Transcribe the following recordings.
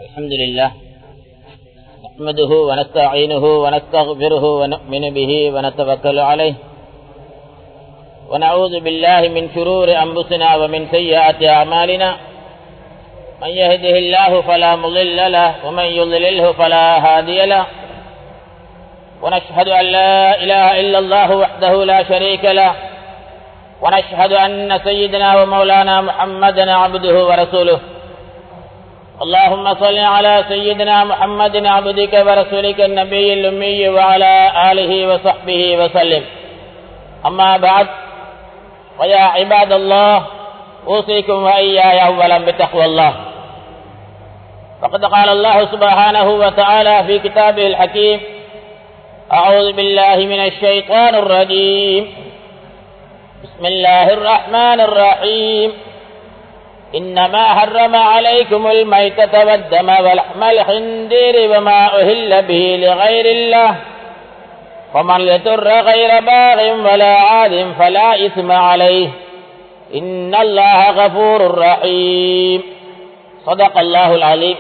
الحمد لله نحمده ونستعينه ونستغفره ونؤمن به ونتوكل عليه ونعوذ بالله من شرور أنفسنا ومن سيئات أعمالنا من يهده الله فلا مضل له ومن يضلله فلا هادي له ونشهد أن لا إله إلا الله وحده لا شريك له ونشهد أن سيدنا ومولانا محمدا عبده ورسوله اللهم صل على سيدنا محمد عبدك ورسولك النبي الأمي وعلى آله وصحبه وسلم أما بعد ويا عباد الله أوصيكم وإياي أولا بتقوى الله فقد قال الله سبحانه وتعالى في كتابه الحكيم أعوذ بالله من الشيطان الرجيم بسم الله الرحمن الرحيم إنما حرم عليكم الميتة والدم ولحم الخنزير وما أهل به لغير الله ومن يتر غير باغ ولا عاد فلا إثم عليه إن الله غفور رحيم صدق الله العليم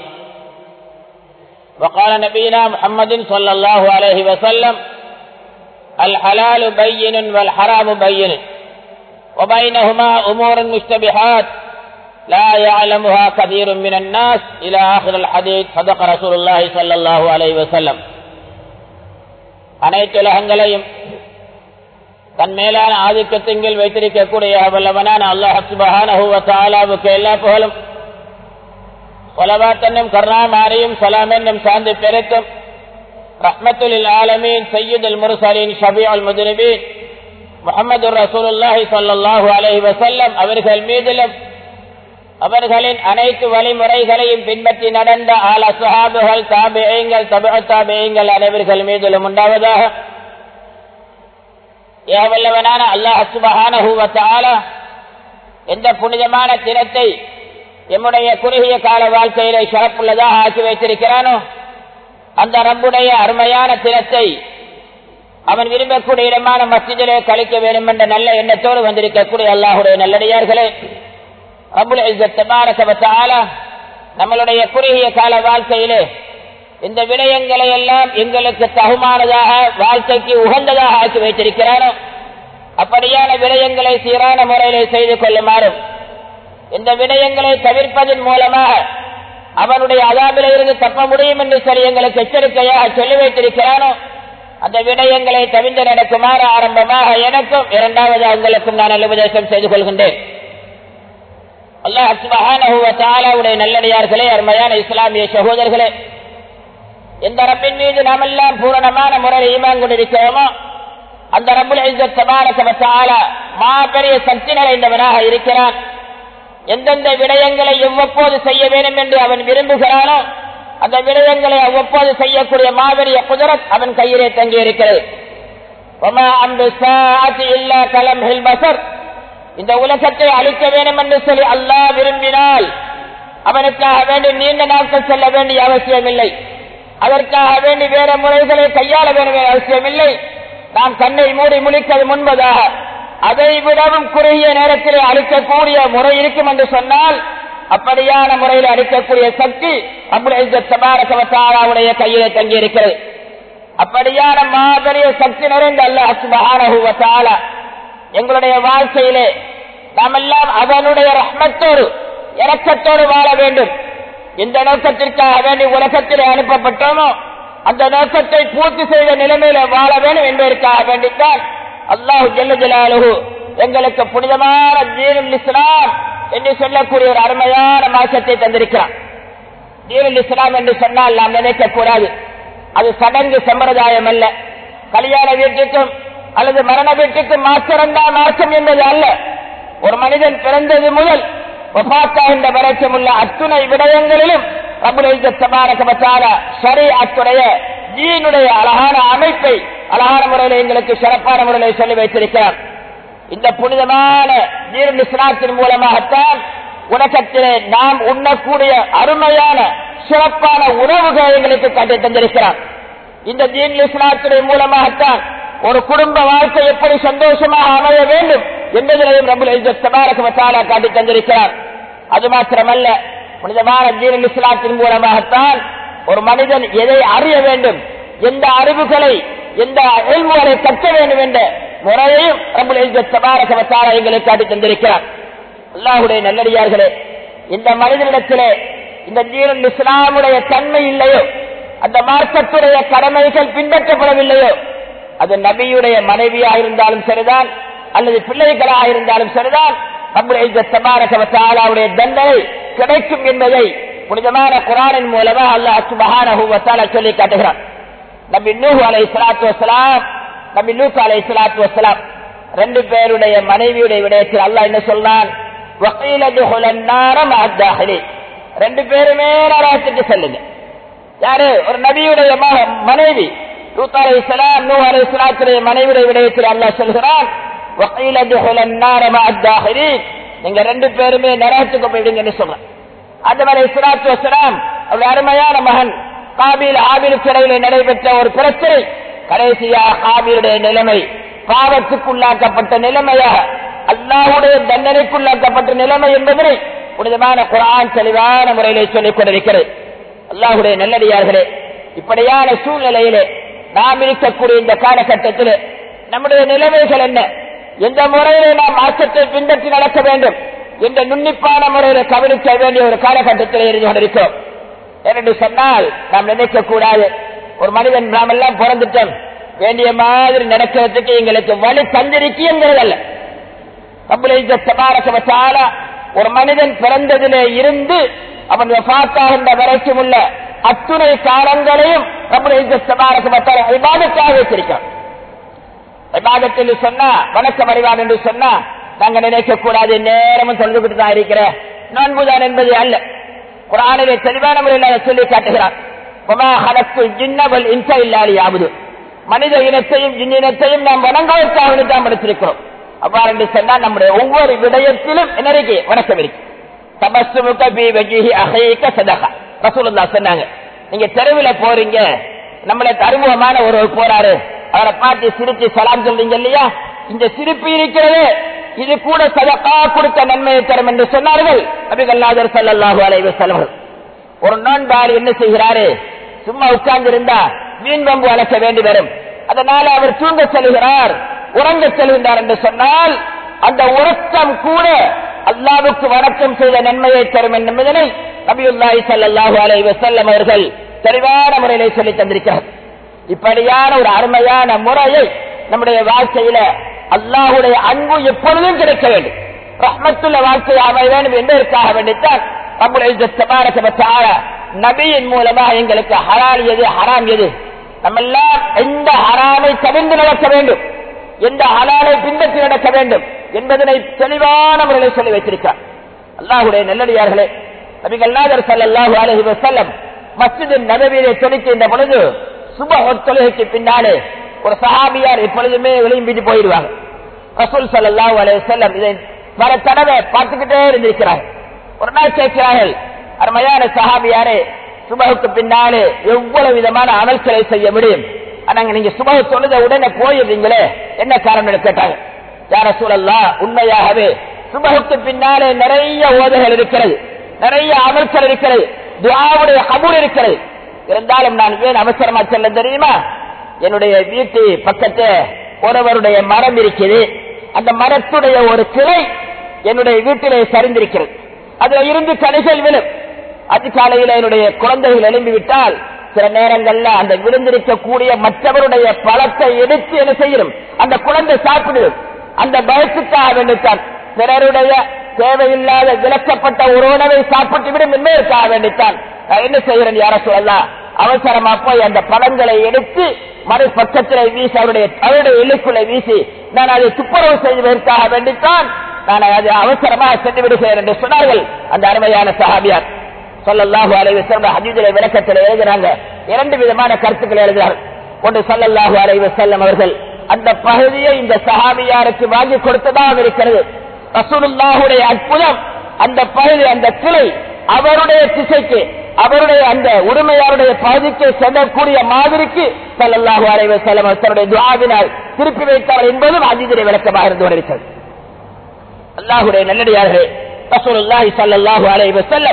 وقال نبينا محمد صلى الله عليه وسلم الحلال بين والحرام بين وبينهما أمور مشتبهات لا يعلمها كثير من الناس إلى آخر الحديث صدق رسول الله صلى الله عليه وسلم அனைத்து உலகங்களையும் தன் மேலான ஆதிக்கத்தின்கள் வைத்திருக்கக்கூடிய வல்லவனான அல்லாஹ் சுபஹானஹுவத்தாலாவுக்கு எல்லா புகழும் சொலவாத்தன்னும் கருணாமாரியும் சலாம் என்னும் சார்ந்து பெருக்கும் ரஹ்மத்துல் ஆலமீன் சையீதுல் முர்சலின் ஷபியுல் முதுனபீன் முகமது ரசூலுல்லாஹி சல்லாஹூ அலஹி வசல்லம் அவர்கள் மீதிலும் அவர்களின் அனைத்து வழிமுறைகளையும் பின்பற்றி நடந்த ஆல சுஹாபுகள் தாபியங்கள் தபு தாபியங்கள் அனைவர்கள் மீதிலும் உண்டாவதாக ஏவல்லவனான அல்லாஹ் சுபஹானஹூவத்தால எந்த புனிதமான தினத்தை எம்முடைய குறுகிய கால வாழ்க்கையிலே சிறப்புள்ளதாக ஆக்கி வைத்திருக்கிறானோ அந்த ரப்புடைய அருமையான தினத்தை அவன் விரும்பக்கூடிய இடமான மசிதிலே கழிக்க வேண்டும் என்ற நல்ல எண்ணத்தோடு வந்திருக்கக்கூடிய அல்லாஹுடைய நல்லடியார்களே அபுல் நம்மளுடைய குறுகிய கால வாழ்க்கையிலே இந்த விடயங்களை எல்லாம் எங்களுக்கு தகுமானதாக வாழ்க்கைக்கு உகந்ததாக ஆக்கி வைத்திருக்கிறானோ அப்படியான விடயங்களை சீரான முறையிலே செய்து கொள்ளுமாறும் இந்த விடயங்களை தவிர்ப்பதன் மூலமாக அவனுடைய அதாபில இருந்து தப்ப முடியும் என்று சொல்லி எங்களுக்கு எச்சரிக்கையாக சொல்லி வைத்திருக்கிறானோ அந்த விடயங்களை தவிர்த்து நடக்குமாறு ஆரம்பமாக எனக்கும் இரண்டாவது உங்களுக்கும் நான் உபதேசம் செய்து கொள்கின்றேன் அல்லாஹுடைய நல்லடியார்களே அருமையான இஸ்லாமிய சகோதரர்களே எந்த ரப்பின் மீது நாம் எல்லாம் பூரணமான முறையில் ஈமான் கொண்டிருக்கிறோமோ அந்த ரப்புல மாபெரிய சக்தி நிறைந்தவனாக இருக்கிறான் எந்தெந்த விடயங்களை எவ்வப்போது செய்ய வேண்டும் என்று அவன் விரும்புகிறானோ அந்த விடயங்களை அவ்வப்போது செய்யக்கூடிய மாபெரிய குதிரத் அவன் கையிலே தங்கி இருக்கிறது இந்த உலகத்தை அழிக்க வேண்டும் என்று சொல்லி அல்லாஹ் விரும்பினால் அவனுக்காக வேண்டி நீண்ட நாட்கள் செல்ல வேண்டிய அவசியமில்லை அதற்காக வேண்டி வேற முறைகளை கையாள வேண்டிய அவசியமில்லை நாம் கண்ணை மூடி முழிக்க முன்பதாக அதை விடவும் குறுகிய நேரத்தில் அழிக்கக்கூடிய முறை இருக்கும் என்று சொன்னால் அப்படியான முறையில் அளிக்கக்கூடிய சக்தி அபுடைய கையிலே தங்கியிருக்கிறது அப்படியான மாபெரிய சக்தி நிறைந்த அல்ல எங்களுடைய வாழ்க்கையிலே நாம் எல்லாம் அவனுடைய ரஹ்மத்தோடு இறக்கத்தோடு வாழ வேண்டும் எந்த நோக்கத்திற்காக வேண்டி உலகத்திலே அனுப்பப்பட்டோமோ அந்த நோக்கத்தை பூர்த்தி செய்த நிலைமையில வாழ வேண்டும் என்பதற்காக வேண்டித்தான் அல்லாஹு ஜல்ல ஜலாலுஹு எங்களுக்கு புனிதமான தீனுல் இஸ்லாம் என்று சொல்லக்கூடிய ஒரு அருமையான மாசத்தை தந்திருக்கிறான் தீனுல் இஸ்லாம் என்று சொன்னால் நாம் நினைக்க கூடாது அது சடங்கு சம்பிரதாயம் அல்ல கல்யாண வீட்டுக்கும் அல்லது மரண வீட்டுக்கும் மாத்திரம்தான் மாற்றம் என்பது அல்ல ஒரு மனிதன் பிறந்தது முதல் என்ற வரைக்கும் உள்ள அத்துணை விடயங்களிலும் சரி அத்துடைய ஜீனுடைய அழகான அமைப்பை அழகான முறையில் எங்களுக்கு சிறப்பான முறையில் சொல்லி வைத்திருக்கிறார் இந்த புனிதமான ஜீரன் இஸ்லாத்தின் மூலமாகத்தான் உலகத்திலே நாம் உண்ணக்கூடிய அருமையான சிறப்பான உணவுகளை எங்களுக்கு காட்டி தந்திருக்கிறார் இந்த ஜீன் இஸ்லாத்தின் மூலமாகத்தான் ஒரு குடும்ப வாழ்க்கை எப்படி சந்தோஷமாக அமைய வேண்டும் என்பதிலையும் ரபுல் காட்டி தந்திருக்கிறார் அது மாத்திரமல்ல புனிதமான தீனல் இஸ்லாத்தின் மூலமாகத்தான் ஒரு மனிதன் எதை அறிய வேண்டும் எந்த அறிவுகளை எந்த எல்முகளை கற்க வேண்டும் என்ற முறையையும் தபாரகவத்தார எங்களுக்கு காட்டி தந்திருக்கிறார் அல்லாஹுடைய நல்லடியார்களே இந்த மனிதனிடத்திலே இந்த தீனல் இஸ்லாமுடைய தன்மை இல்லையோ அந்த மார்க்கத்துடைய கடமைகள் பின்பற்றப்படவில்லையோ அது நபியுடைய மனைவியாக இருந்தாலும் சரிதான் அல்லது பிள்ளைகளாக இருந்தாலும் சரிதான் நம்முடைய தபாரகவத்தாலாவுடைய தண்டனை கிடைக்கும் என்பதை புனிதமான குரானின் மூலமாக அல்லாஹ் சுபஹான சொல்லி காட்டுகிறான் நபி நூஹ் அலை சலாத்து வசலாம் நபி லூக் அலை சலாத்து வசலாம் ரெண்டு பேருடைய மனைவியுடைய விடயத்தில் அல்லாஹ் என்ன சொன்னான் ரெண்டு பேருமே நரகத்துக்கு செல்லுங்க யாரு ஒரு நபியுடைய மனைவி லூத் அலை சலாம் நூ அலை சலாத்துடைய மனைவியுடைய விடயத்தில் அல்லாஹ் சொல்கிறான் நீங்க ரெண்டு பேருமே நரகத்துக்கு போயிடுங்கன்னு சொல்றேன் அதவரை சிராத்து வசலாம் அவருடைய அருமையான மகன் காபில் ஆபிலுக்கு இடையிலே நடைபெற்ற ஒரு பிரச்சனை கடைசியா காபிலுடைய நிலைமை பாவத்துக்குள்ளாக்கப்பட்ட நிலைமையாக அல்லாஹுடைய தண்டனைக்குள்ளாக்கப்பட்ட நிலைமை என்பதனை புனிதமான குரான் தெளிவான முறையிலே சொல்லிக் கொண்டிருக்கிறது அல்லாஹுடைய நல்லடியார்களே இப்படியான சூழ்நிலையிலே நாம் இருக்கக்கூடிய இந்த காலகட்டத்தில் நம்முடைய நிலைமைகள் என்ன எந்த முறையிலே நாம் மாற்றத்தை பின்பற்றி நடக்க வேண்டும் என்ற நுண்ணிப்பான முறையில கவனிக்க வேண்டிய ஒரு காலகட்டத்தில் இருந்து கொண்டிருக்கிறோம் என்று சொன்னால் நாம் நினைக்க கூடாது ஒரு மனிதன் நாம் எல்லாம் பிறந்துட்டோம் வேண்டிய மாதிரி நடக்கிறதுக்கு எங்களுக்கு வழி தந்திருக்கிறதல்ல ஒரு மனிதன் பிறந்ததிலே இருந்து அவன் பார்த்தாகின்ற வரைக்கும் உள்ள அத்துணை காலங்களையும் விவாதத்தாக வச்சிருக்கான் விவாதத்தில் சொன்னா வணக்கம் அறிவான் என்று சொன்னா நாங்க நினைக்க கூடாது நேரமும் சொல்லிக்கிட்டு தான் இருக்கிற நோன்புதான் என்பது அல்ல குரானிலே தெளிவான முறையில் சொல்லி காட்டுகிறார் மனித இனத்தையும் இனத்தையும் நாம் வணங்குவதற்காக தான் படித்திருக்கிறோம் அவ்வாறு என்று சொன்னால் நம்முடைய ஒவ்வொரு விடயத்திலும் என்ன இருக்கு வணக்கம் இருக்கு சொன்னாங்க நீங்க தெருவில் போறீங்க நம்மளை அறிமுகமான ஒரு போறாரு அவரை பார்த்து சிரிச்சு சலாம் சொல்றீங்க இல்லையா இந்த சிரிப்பு இருக்கிறது இது கூட சதக்கா கொடுத்த நன்மையை தரும் என்று சொன்னார்கள் நபிகல்லாதர் சல்லாஹூ அலைவ செல்வர்கள் ஒரு நோன்பாளி என்ன செய்கிறாரு சும்மா உட்கார்ந்து இருந்தா மீன் பம்பு அழைக்க வேண்டி வரும் அதனால அவர் தூங்க செல்கிறார் உறங்க செல்கின்றார் என்று சொன்னால் அந்த உறக்கம் கூட அல்லாவுக்கு வணக்கம் செய்த நன்மையை தரும் என்பதனை நபியுல்லாஹி சல்லாஹூ அலைவ செல்லம் அவர்கள் தெளிவான முறையிலே சொல்லி தந்திருக்கிறார் இப்படியான ஒரு அருமையான முறையை நம்முடைய வாழ்க்கையில அல்லாஹுடைய அன்பு எப்பொழுதும் கிடைக்க வேண்டும் ரஹ்மத்துள்ள வாழ்க்கை அமைய வேண்டும் என்பதற்காக வேண்டித்தான் நபியின் மூலமாக எங்களுக்கு ஹரால் எது ஹராம் எது நம்ம எல்லாம் எந்த ஹராமை தவிர்த்து நடக்க வேண்டும் எந்த ஹலாலை பின்பற்றி நடக்க வேண்டும் என்பதனை தெளிவான முறையில் சொல்லி வைத்திருக்கார் அல்லாஹுடைய நல்லடியார்களே நபிகள் நாதர் சல்லாஹூ அலஹி வசல்லம் மஸ்ஜிதின் நபவியிலே தொழிக்கின்ற பொழுது சுப தொழுகைக்கு பின்னாலே ஒரு சஹாபியார் எப்பொழுதுமே விளிம்பிட்டு போயிடுவாங்க ரசூல் சல்லாஹூ அலைய செல்லம் இதை பல தடவை பார்த்துக்கிட்டே இருந்திருக்கிறார் ஒரு நாள் கேட்கிறார்கள் அருமையான சஹாபியாரே சுபகுக்கு பின்னாலே எவ்வளவு விதமான அமல்களை செய்ய முடியும் ஆனா நீங்க சுபகு தொழுத உடனே போயிருந்தீங்களே என்ன காரணம் கேட்டாங்க யார சூழல்லா உண்மையாகவே சுபகுக்கு பின்னாலே நிறைய ஓதைகள் இருக்கிறது நிறைய அமல்கள் இருக்கிறது துவாவுடைய கபூல் இருக்கிறது இருந்தாலும் நான் ஏன் அவசரமா செல்ல தெரியுமா என்னுடைய வீட்டு பக்கத்து ஒருவருடைய மரம் இருக்குது அந்த மரத்துடைய ஒரு கிளை என்னுடைய வீட்டிலே சரிந்திருக்கிறது அதுல இருந்து கனிகள் விழும் அதிகாலையில் என்னுடைய குழந்தைகள் எழும்பி விட்டால் சில நேரங்கள்ல அந்த விழுந்திருக்கக்கூடிய மற்றவருடைய பழத்தை எடுத்து என்ன செய்யணும் அந்த குழந்தை சாப்பிடும் அந்த பயத்துக்காக வேண்டித்தான் பிறருடைய தேவையில்லாத விளக்கப்பட்ட ஒரு உணவை சாப்பிட்டு விடும் என்பதற்காக வேண்டித்தான் நான் என்ன செய்கிறேன் யார சொல்லலாம் அவசரமா போய் அந்த பழங்களை எடுத்து மறுபக்கத்திலே வீசி அவருடைய அவருடைய எல்லைக்குள்ளே வீசி நான் அதை துப்புரவு செய்வதற்காக வேண்டித்தான் நான் அதை அவசரமாக சென்று விடுகிறேன் என்று சொன்னார்கள் அந்த அருமையான சஹாபியார் சொல்லல்லாஹு அலைவசம் ஹஜீதிலே விளக்கத்தில் எழுதுறாங்க இரண்டு விதமான கருத்துக்களை எழுதுகிறார்கள் ஒன்று சொல்லல்லாஹு அலைவசல்லம் அவர்கள் அந்த பகுதியை இந்த சஹாபியாருக்கு வாங்கி கொடுத்ததாக இருக்கிறது ரசூலுல்லாஹுடைய அற்புதம் அந்த பகுதி அந்த கிளை அவருடைய திசைக்கு அவருடைய அந்த உரிமையாருடைய பகுதிக்கு செல்லக்கூடிய மாதிரிக்கு சல்லல்லாஹு அலைவ செல்லம் தன்னுடைய துவாவினால் திருப்பி வைத்தார் என்பதும் அதிதிரை விளக்கமாக இருந்து கொண்டிருக்கிறது அல்லாஹுடைய நல்லடியார்களே ரசூலுல்லாஹி ஸல்லல்லாஹு அலைஹி வஸல்லம்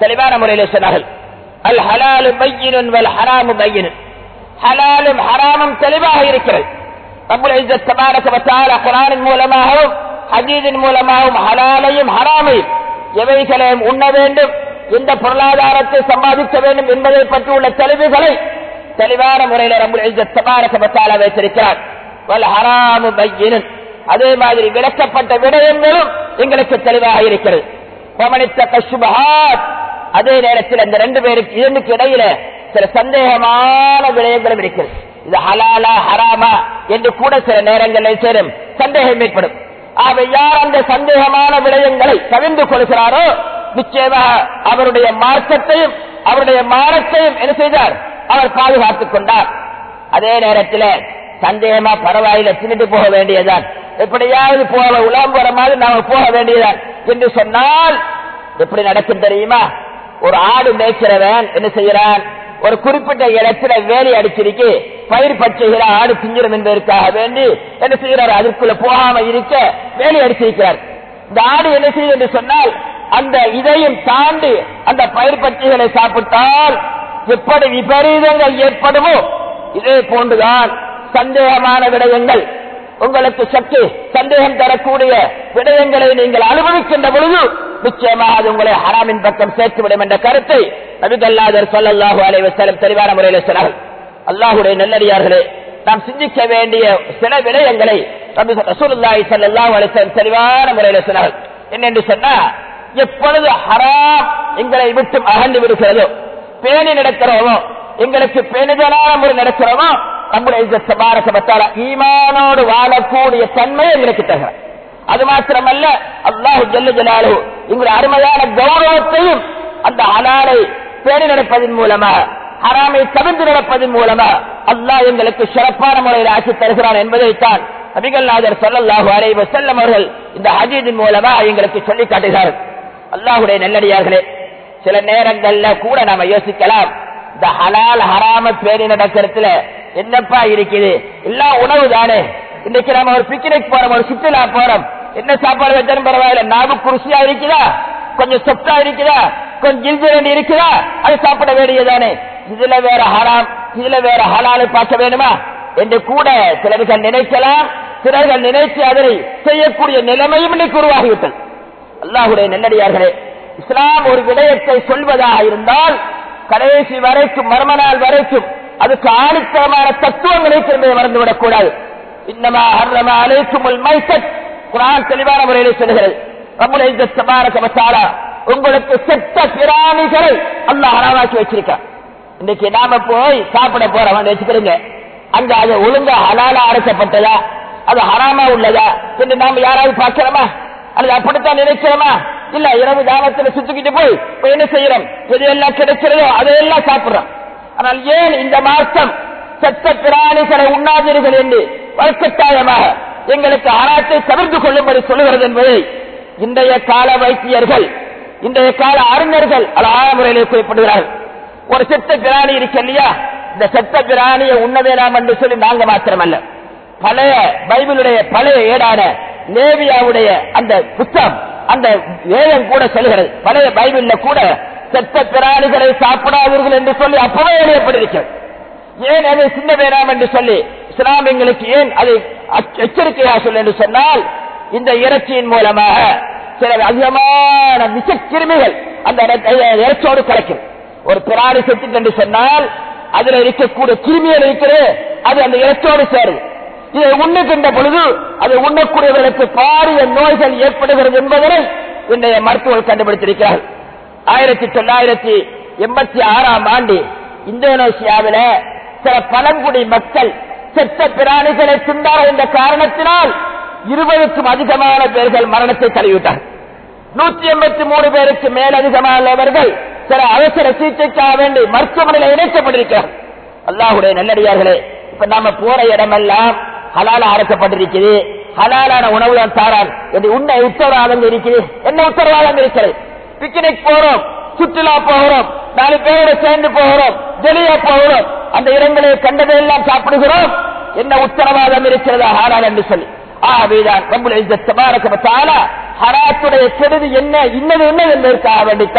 தெளிவான முறையில் சொன்னார்கள் அல் ஹலாலு பையினுன் வல் ஹராமு பையினுன் ஹலாலும் ஹராமும் தெளிவாக இருக்கிறது ரப்புல் இஸ்ஸத் தபாரக வ தஆலா குர்ஆனின் மூலமாகவும் ஹதீஸின் மூலமாகவும் ஹலாலையும் ஹராமையும் எவைகளையும் உண்ண வேண்டும் எந்த பொருளாதாரத்தை சம்பாதிக்க வேண்டும் என்பதை பற்றி உள்ள தெளிவுகளை தெளிவான முறையில் ரப்புல் இஸ்ஸத் தபாரக வ தஆலா வைத்திருக்கிறார் வல் ஹராமு பையினுன் அதே மாதிரி விளக்கப்பட்ட விடயங்களும் எங்களுக்கு தெளிவாக இருக்கிறது பமனித்த சுபஹாத் அதே நேரத்தில் அந்த ரெண்டு பேருக்கு இரண்டுக்கு இடையில சில சந்தேகமான விடயங்களும் இருக்கிறது இது ஹலாலா ஹராமா என்று கூட சில நேரங்களில் சேரும் சந்தேகம் ஏற்படும் ஆக யார் அந்த சந்தேகமான விடயங்களை கவிழ்ந்து கொள்கிறாரோ நிச்சயமாக அவருடைய மார்க்கத்தையும் அவருடைய மானத்தையும் என்ன செய்தார் அவர் பாதுகாத்துக் கொண்டார் அதே நேரத்தில் சந்தேகமா பரவாயில்ல தின்னுட்டு போக வேண்டியதான் எப்படியாவது போக உலாம் போற மாதிரி நாம போக வேண்டியதான் என்று சொன்னால் எப்படி நடக்கும் தெரியுமா ஒரு ஆடு மேய்க்கிறவன் என்ன செய்யறான் ஒரு குறிப்பிட்ட இடத்துல வேலி அடிச்சிருக்கு பயிர் பச்சைகளை ஆடு திஞ்சிடும் என்பதற்காக வேண்டி என்ன செய்கிறார் அதற்குள்ள போகாம இருக்க வேலி அடிச்சிருக்கிறார் இந்த ஆடு என்ன செய்யும் என்று சொன்னால் அந்த இதையும் தாண்டி அந்த பயிர் பச்சைகளை சாப்பிட்டால் எப்படி விபரீதங்கள் ஏற்படுமோ இதே போன்றுதான் சந்தேகமான விடயங்கள் உங்களுக்கு சற்று சந்தேகம் தரக்கூடிய விடயங்களை நீங்கள் அனுபவிக்கின்ற பொழுது நிச்சயமாக அது உங்களை ஹராமின் பக்கம் சேர்த்துவிடும் என்ற கருத்தை நபிகல்லாதர் சொல்லல்லாஹு அலைஹி வஸல்லம் தெளிவான முறையில் சொன்னார்கள் அல்லாஹுடைய நல்லடியார்களே நாம் சிந்திக்க வேண்டிய சில விடயங்களை நபி ரசூலுல்லாஹி ஸல்லல்லாஹு அலைஹி வஸல்லம் தெளிவான முறையில் சொன்னார்கள் என்னென்று சொன்னா எப்பொழுது ஹராம் எங்களை விட்டு அகன்று விடுகிறதோ பேணி நடக்கிறோமோ எங்களுக்கு பேணுதலான முறை நடக்கிறோமோ நம்முடைய சபாரசபத்தால ஈமானோடு வாழக்கூடிய தன்மை எங்களுக்கு தருகிறார் அது மாத்திரமல்ல அல்லாஹு ஜல்ல ஜலாலு எங்களுடைய அருமையான கௌரவத்தையும் அந்த ஹலாலை பேணி நடப்பதன் மூலமாக ஹராமை தவிர்த்து நடப்பதன் மூலமாக அல்லாஹ் எங்களுக்கு சிறப்பான முறையில் ஆட்சி தருகிறான் என்பதைத்தான் நபிகள்நாதர் சொல்லல்லாஹு அலைஹி வஸல்லம் அவர்கள் இந்த ஹதீதின் மூலமா எங்களுக்கு சொல்லி காட்டுகிறார்கள் அல்லாஹுடைய நல்லடியார்களே சில நேரங்கள்ல கூட நாம யோசிக்கலாம் இந்த ஹலால் ஹராம பேணி நடக்கிறதுல என்னப்பா இருக்குது எல்லாம் உணவு தானே இன்னைக்கு நம்ம ஒரு பிக்னிக் போறோம் ஒரு சுற்றுலா போறோம் என்ன சாப்பாடு வச்சாலும் பரவாயில்ல நாவுக்கு ருசியா இருக்குதா கொஞ்சம் சொத்தா இருக்குதா கொஞ்சம் ஜில்ஜிரண்டி இருக்குதா அது சாப்பிட வேண்டியதானே இதுல வேற ஹராம் இதுல வேற ஹலாலை பார்க்க வேணுமா என்று கூட சிலர்கள் நினைக்கலாம் சிலர்கள் நினைத்து அதனை செய்யக்கூடிய நிலைமையும் இன்னைக்கு உருவாகிவிட்டது அல்லாஹுடைய நல்லடியார்களே இஸ்லாம் ஒரு விடயத்தை சொல்வதாக இருந்தால் கடைசி வரைக்கும் மர்ம நாள் வரைக்கும் அதுக்கு ஆணித்தரமான தத்துவங்களை திரும்ப மறந்துவிடக் கூடாது இன்னமா ஹர்ரமா அலைக்குமுல் மைசத் குரான் தெளிவான முறையில் சொல்லுகிறது ரப்புல் இஸ்ஸத் தபாரக வ தஆலா உங்களுக்கு செத்த பிராணிகளை அல்லாஹ் ஹராமாக்கி வச்சிருக்கான் இன்னைக்கு நாம போய் சாப்பிட போறோம் வச்சுக்கிறீங்க அங்க அது ஒழுங்கா ஹலாலா அரைக்கப்பட்டதா அது ஹராமா உள்ளதா என்று நாம யாராவது பார்க்கிறோமா அல்லது அப்படித்தான் நினைக்கிறோமா இல்ல இரவு தாமத்துல சுத்திக்கிட்டு போய் இப்ப என்ன செய்யறோம் எது எல்லாம் கிடைக்கிறதோ அதையெல்லாம் சாப்பிடுறோம் ஆனால் ஏன் இந்த மார்க்கம் செத்த பிராணிகளை உண்ணாதீர்கள் என்று வழக்கட்டாயமாக எங்களுக்கு ஆராய்ச்சி தவிர்த்து கொள்ளும்படி சொல்லுகிறது என்பதை இன்றைய கால வைத்தியர்கள் இன்றைய கால அறிஞர்கள் அழகான முறையிலே குறிப்பிடுகிறார்கள் ஒரு செத்த பிராணி இருக்கு இல்லையா இந்த செத்த பிராணியை உண்ண வேணாம் என்று சொல்லி நாங்க மாத்திரமல்ல பழைய பைபிளுடைய பழைய ஏடான லேவியாவுடைய அந்த புத்தகம் அந்த வேதம் கூட சொல்கிறது பழைய பைபிள்ல கூட செத்த பிராணிகளை சாப்பிடாதீர்கள் என்று சொல்லி அப்பவே எழுதப்பட்டிருக்கிறது ஏன் அதை சின்ன வேணாம் என்று சொல்லி இஸ்லாம் எங்களுக்கு ஏன் அதை அச்ச- எச்சரிக்கையாக சொல்ல என்று சொன்னால் இந்த இறைச்சியின் மூலமாக சில அதிகமான விஷக்கிருமிகள் அந்த இறை- இறைச்சியோடு கிடைக்கும் ஒரு பிராணி செத்து என்று சொன்னால் அதுல இருக்கக்கூடிய கிருமிகள் இருக்கிறது அது அந்த இறைச்சியோடு சேருது இதை உண்ணுகின்ற பொழுது அதை உண்ணக்கூடியவர்களுக்கு பாரிய நோய்கள் ஏற்படுகிறது என்பதனை இன்றைய மருத்துவர்கள் கண்டுபிடித்திருக்கிறார்கள் ஆயிரத்தி தொள்ளாயிரத்தி எண்பத்தி ஆறாம் ஆண்டு இந்தோனேசியாவில சில பழங்குடி மக்கள் செத்த பிராணிகளை தின்றார் என்ற காரணத்தினால் இருபதுக்கும் அதிகமான பேர்கள் மரணத்தை தழுவிட்டார்கள் நூத்தி எண்பத்தி மூணு பேருக்கு மேலதிகமானவர்கள் சில அவசர சிகிச்சைக்காக வேண்டி மருத்துவமனையில் இணைக்கப்பட்டிருக்கிறார் அல்லாஹுடைய நல்லடியார்களே இப்ப நாம போற இடமெல்லாம் ஹலால அரைக்கப்பட்டிருக்குது ஹலாலான உணவு தான் தாரான் என்று உன்னை உத்தரவாதம் இருக்குது என்ன உத்தரவாதம் இருக்கிறது பிக்னிக் போறோம் சுற்றுலா போகிறோம் நாலு பேரோட சேர்ந்து போகிறோம் வெளியே போகிறோம் அந்த இடங்களை கண்டதையெல்லாம் சாப்பிடுகிறோம் என்ன உத்தரவாதம் இருக்கிறதா ஹலால் என்று சொல்லி ஆவேதான் ரப்புல் இஸ்ஸத் தபாரக வ தஆலா ஹராத்துடைய கெடுதி என்ன இன்னது என்ன என்பதற்காக வேண்டித்தான்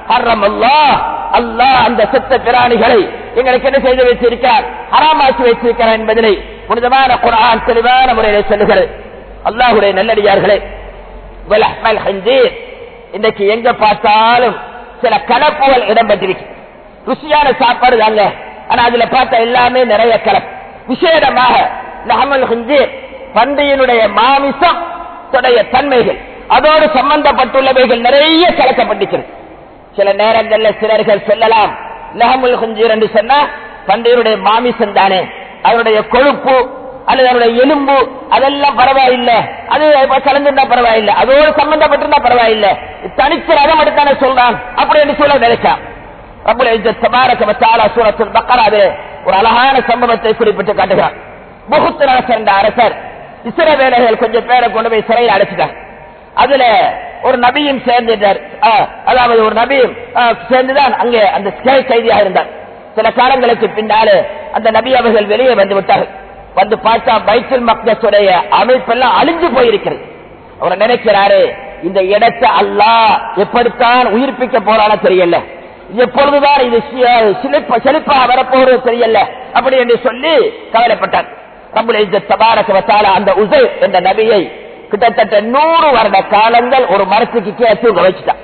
ஹர்ரம் அல்லாஹ் அல்லாஹ் அந்த செத்த பிராணிகளை எங்களுக்கு என்ன செய்து வைத்திருக்கிறார் ஹராமாக்கி வைத்திருக்கிறார் என்பதனை புனிதமான குரான் தெளிவான முறையில் சொல்லுகிறது அல்லாஹுடைய நல்லடியார்களே வலஹ்மல் ஹிந்தீர் இன்றைக்கு எங்க பார்த்தாலும் சில கலப்புகள் இடம்பெற்றிருக்கு ருசியான சாப்பாடு தாங்க ஆனா அதுல பார்த்தா எல்லாமே நிறைய கலப்பு விசேடமாக லஹமல் ஹிந்தீர் பன்றியினுடைய மாமிசம் தொடைய தன்மைகள் அதோடு சம்பந்தப்பட்டுள்ளவைகள் நிறைய கலக்கப்பட்டிருக்கிறது சில நேரங்கள்ல சிலர்கள் சொல்லலாம் லஹமுல் ஹுஞ்சீர் என்று சொன்னா பன்றியருடைய மாமிசம் தானே அதனுடைய கொழுப்பு அல்லது அதனுடைய எலும்பு அதெல்லாம் பரவாயில்லை அது கலந்துருந்தா பரவாயில்லை அதோடு சம்பந்தப்பட்டிருந்தா பரவாயில்லை தனிச்சு ரகம் மட்டும்தானே சொல்றான் அப்படி என்று சொல்ல நினைச்சான் ரப்புல் இஸ்ஸத் தபாரக வ தஆலா சூரத்துல் பக்கராவிலே ஒரு அழகான சம்பவத்தை குறிப்பிட்டு காட்டுகிறார் முகுத்து அரசர் என்ற அரசர் இஸ்ரவேலர்கள் கொஞ்சம் பேரை கொண்டு போய் சிறையில் அடைச்சிட்டார் அதுல ஒரு நபியும் சேர்ந்துட்டார் ஆ, அதாவது ஒரு நபியும் ஆ, சேர்ந்துதான் அங்கே அந்த சிறை கைதியாக இருந்தார் சில காலங்களுக்கு பின்னாலே அந்த நபி அவர்கள் வெளியே வந்து விட்டார்கள் வந்து பார்த்தா பைத்துல் மக்தசுடைய அமைப்பெல்லாம் அழிஞ்சு போயிருக்கிறது அவர் நினைக்கிறாரு இந்த இடத்தை அல்லாஹ் எப்படித்தான் உயிர்ப்பிக்க போறானோ தெரியல எப்பொழுதுதான் இது சி- சிலிப்ப செழிப்பாக வரப்போறது தெரியல அப்படி என்று சொல்லி கவலைப்பட்டார் ரப்புல் இஸ்ஸத் தபாரக வ தஆலா அந்த உசை என்ற நபியை கிட்டத்தட்ட நூறு வருட காலங்கள் ஒரு மரத்துக்கு கீழே தூங்க வச்சுட்டான்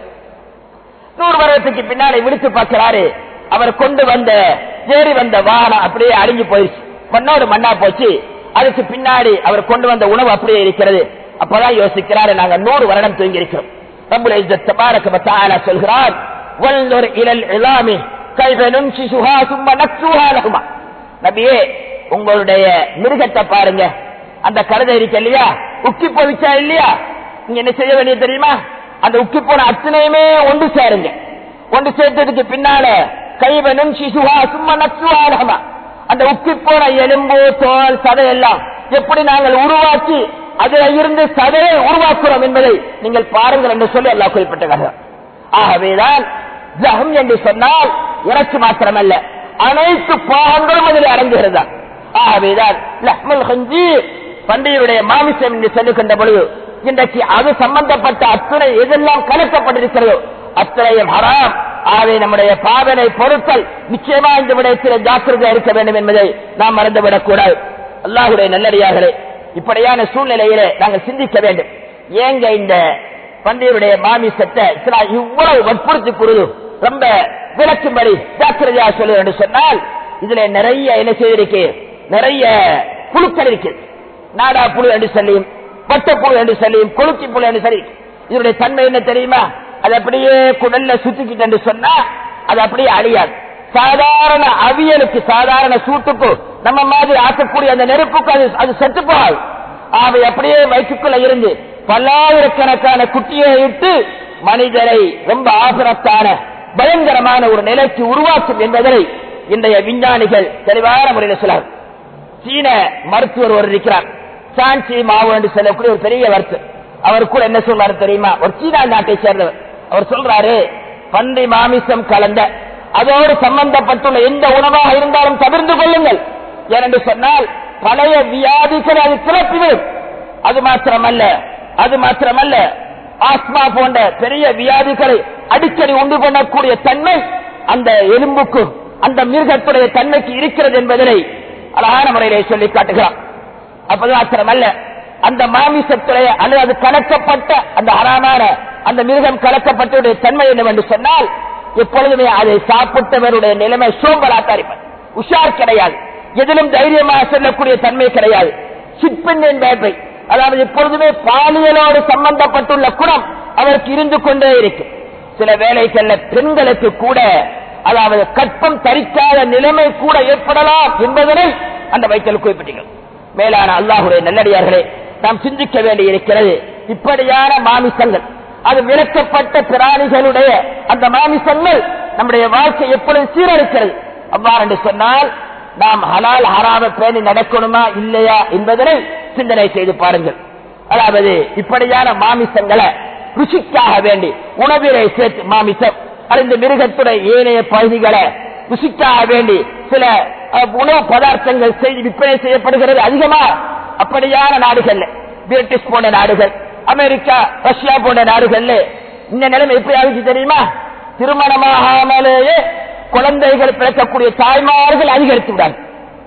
நூறு வருடத்துக்கு பின்னாடி விடுத்து பார்க்கிறாரு அவர் கொண்டு வந்த ஏறி வந்த வாகனம் அப்படியே அழிஞ்சு போயிடுச்சு மண்ணோடு மண்ணா போச்சு அதுக்கு பின்னாடி அவர் கொண்டு வந்த உணவு அப்படியே இருக்கிறது அப்பதான் யோசிக்கிறாரு நாங்க நூறு வருடம் தூங்கி இருக்கிறோம் ரப்புல் இஸ்ஸத் தபாரக வ தஆலா சொல்கிறார் வல்லுர் இலல் இலாமி கைஃப நுன்ஷிஷுஹா சும்ம நக்ஸுஹா லஹுமா நபியே உங்களுடைய மிருகத்தை பாருங்க அந்த கழுதை இருக்கு இல்லையா உக்கி போவிச்சா இல்லையா நீங்க என்ன செய்ய வேண்டியது தெரியுமா அந்த உக்கி போன அத்தனையுமே ஒன்று சேருங்க ஒன்று சேர்த்ததுக்கு பின்னால கைவனும் சிசுவா சும்மா நச்சுவாரகமா அந்த உக்கி போன எலும்பு தோல் சதை எல்லாம் எப்படி நாங்கள் உருவாக்கி அதில் இருந்து சதையை உருவாக்குறோம் என்பதை நீங்கள் பாருங்கள் என்று சொல்லி எல்லாம் குறிப்பிட்டார்கள் ஆகவேதான் ஜஹம் என்று சொன்னால் இறைச்சி மாத்திரமல்ல அனைத்து பாகங்களும் அதில் அடங்குகிறதா ஆகவேதான் லஹ்முல் ஹஞ்சீர் பண்டிகையுடைய மாமிசம் என்று சொல்லுகின்ற பொழுது இன்றைக்கு அது சம்பந்தப்பட்ட அத்தனை எதெல்லாம் கலக்கப்பட்டிருக்கிறதோ அத்தனையும் ஹராம் ஆகவே நம்முடைய பாவனை பொருட்கள் நிச்சயமா இந்த விடயத்தில் ஜாக்கிரதை இருக்க வேண்டும் என்பதை நாம் மறந்துவிடக் கூடாது அல்லாஹுடைய நல்லடியார்களே இப்படியான சூழ்நிலையிலே நாங்கள் சிந்திக்க வேண்டும் ஏங்க இந்த பண்டிகையுடைய மாமிசத்தை இஸ்லாம் இவ்வளவு வற்புறுத்தி கூறுது ரொம்ப விளக்கும்படி ஜாக்கிரதையா சொல்லு என்று சொன்னால் இதுல நிறைய என்ன செய்திருக்கு நிறைய புழுக்கள் இருக்கு நாடா புழு என்று சொல்லியும் பட்டப்புழு என்று சொல்லியும் கொளுத்தி புழு என்று சொல்லி இதனுடைய தன்மை என்ன தெரியுமா அது அப்படியே குடல்ல சுத்திக்கிட்டு என்று சொன்னா அது அப்படியே அழியாது சாதாரண அவியலுக்கு சாதாரண சூட்டுக்கு நம்ம மாதிரி ஆக்கக்கூடிய அந்த நெருப்புக்கு அது அது செத்து போகாது அவை அப்படியே வயிற்றுக்குள்ள இருந்து பல்லாயிரக்கணக்கான குட்டியை இட்டு மனிதரை ரொம்ப ஆபரத்தான பயங்கரமான ஒரு நிலைக்கு உருவாக்கும் என்பதை இன்றைய விஞ்ஞானிகள் தெளிவான முறையில் சொல்லார் சீன மருத்துவர் ஒரு இருக்கிறார் சான்சி மாவு என்று சொல்லக்கூடிய ஒரு பெரிய மருத்துவர் அவர் கூட என்ன சொல்றாரு தெரியுமா ஒரு சீனா நாட்டை சேர்ந்தவர் அவர் சொல்றாரு பன்றி மாமிசம் கலந்த அதோடு சம்பந்தப்பட்டுள்ள எந்த உணவாக இருந்தாலும் தவிர்த்து கொள்ளுங்கள் ஏனென்று சொன்னால் பழைய வியாதிகளை அது கிளப்பிவிடும் அது மாத்திரமல்ல அது மாத்திரமல்ல ஆஸ்மா போன்ற பெரிய வியாதிகளை அடிக்கடி உண்டு பண்ணக்கூடிய தன்மை அந்த எலும்புக்கும் அந்த மிருகத்துடைய தன்மைக்கு இருக்கிறது என்பதனை அழகான முறையிலே சொல்லி காட்டுகிறான் அப்பது மாத்திரமல்ல அந்த மாமிசத்துடைய அல்லது அது கலக்கப்பட்ட அந்த அறாமான அந்த மிருகம் கலக்கப்பட்ட தன்மை என்னவென்று சொன்னால் எப்பொழுதுமே அதை சாப்பிட்டவருடைய நிலைமை சோம்பலாத்தாரிப்பது உஷார் கிடையாது எதிலும் தைரியமாக செல்லக்கூடிய தன்மை கிடையாது சிப்பெண்ணின் வேப்பை அதாவது எப்பொழுதுமே பாலியலோடு சம்பந்தப்பட்டுள்ள குணம் அவருக்கு இருந்து கொண்டே இருக்கு சில வேலைகள்ல பெண்களுக்கு கூட அதாவது கற்பம் தரிக்காத நிலைமை கூட ஏற்படலாம் என்பதனை அந்த வைத்தல் குறிப்பிட்டீர்கள் மேலான அல்லாஹுடைய நல்லடியார்களே நாம் சிந்திக்க வேண்டி இருக்கிறது இப்படியான மாமிசங்கள் அது விளக்கப்பட்ட பிராணிகளுடைய அந்த மாமிசங்கள் நம்முடைய வாழ்க்கை எப்பொழுது சீரழிக்கிறது அவ்வாறு என்று சொன்னால் நாம் ஹலால் ஹராம பேணி நடக்கணுமா இல்லையா என்பதனை சிந்தனை செய்து பாருங்கள் அதாவது இப்படியான மாமிசங்களை ருசிக்காக வேண்டி உணவிலே சேர்த்து மாமிசம் அல்லது மிருகத்துடைய ஏனைய பகுதிகளை ருசிக்காக வேண்டி சில அஹ், உணவு பதார்த்தங்கள் செய்து விற்பனை செய்யப்படுகிறது அதிகமா அப்படியான நாடுகள்ல பிரிட்டிஷ் போன்ற நாடுகள் அமெரிக்கா ரஷ்யா போன்ற நாடுகள்ல இந்த நிலைமை எப்படி ஆகுச்சு தெரியுமா திருமணமாகாமலேயே குழந்தைகள் பிறக்கக்கூடிய தாய்மார்கள் அதிகரித்து விடாங்க